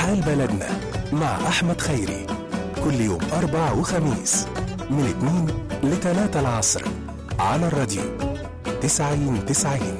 حال بلدنا مع أحمد خيري كل يوم أربع وخميس من 2 ل 3 العصر على الراديو 90 90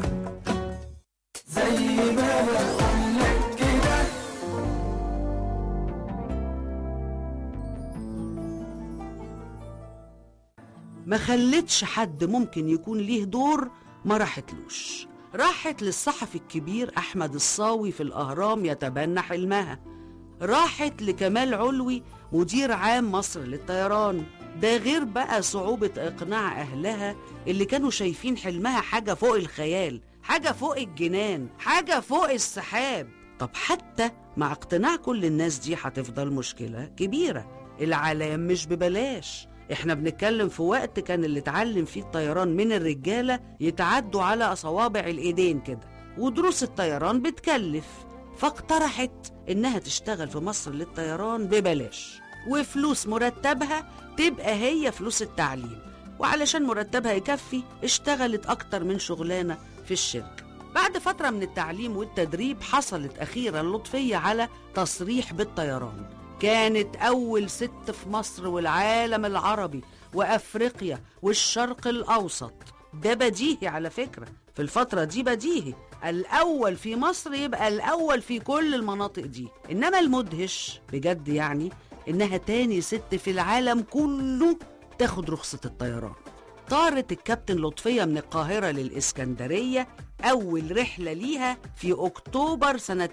ما خلتش حد ممكن يكون ليه دور ما راحتلوش راحت للصحفي الكبير أحمد الصاوي في الأهرام يتبنى حلمها راحت لكمال علوي مدير عام مصر للطيران ده غير بقى صعوبة إقناع أهلها اللي كانوا شايفين حلمها حاجة فوق الخيال حاجة فوق الجنان حاجة فوق السحاب طب حتى مع اقتناع كل الناس دي هتفضل مشكلة كبيرة العلام مش ببلاش احنا بنتكلم في وقت كان اللي اتعلم فيه الطيران من الرجالة يتعدوا على صوابع الايدين كده ودروس الطيران بتكلف فاقترحت انها تشتغل في مصر للطيران ببلاش وفلوس مرتبها تبقى هي فلوس التعليم وعلشان مرتبها يكفي اشتغلت اكتر من شغلانة في الشركة بعد فترة من التعليم والتدريب حصلت أخيرا لطفية على تصريح بالطيران كانت أول ست في مصر والعالم العربي وأفريقيا والشرق الأوسط ده بديهي على فكرة في الفترة دي بديهي الأول في مصر يبقى الأول في كل المناطق دي إنما المدهش بجد يعني إنها تاني ست في العالم كله تاخد رخصة الطيران طارت الكابتن لطفية من القاهرة للإسكندرية أول رحلة ليها في أكتوبر سنة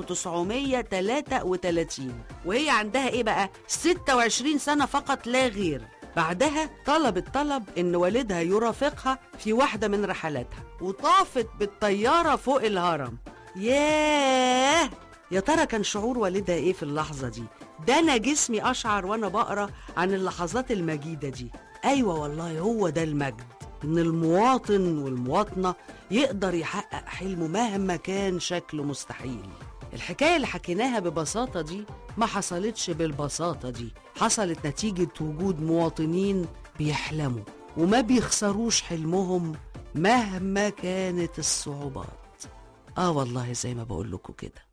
1933 وهي عندها إيه بقى 26 سنة فقط لا غير بعدها طلبت طلب إن والدها يرافقها في واحدة من رحلاتها وطافت بالطيارة فوق الهرم ياه يا ترى كان شعور والدها ايه في اللحظة دي ده انا جسمي اشعر وانا بقرا عن اللحظات المجيدة دي ايوه والله هو ده المجد ان المواطن والمواطنة يقدر يحقق حلمه مهما كان شكله مستحيل الحكاية اللي حكيناها ببساطة دي ما حصلتش بالبساطة دي حصلت نتيجة وجود مواطنين بيحلموا وما بيخسروش حلمهم مهما كانت الصعوبات اه والله زي ما بقول لكم كده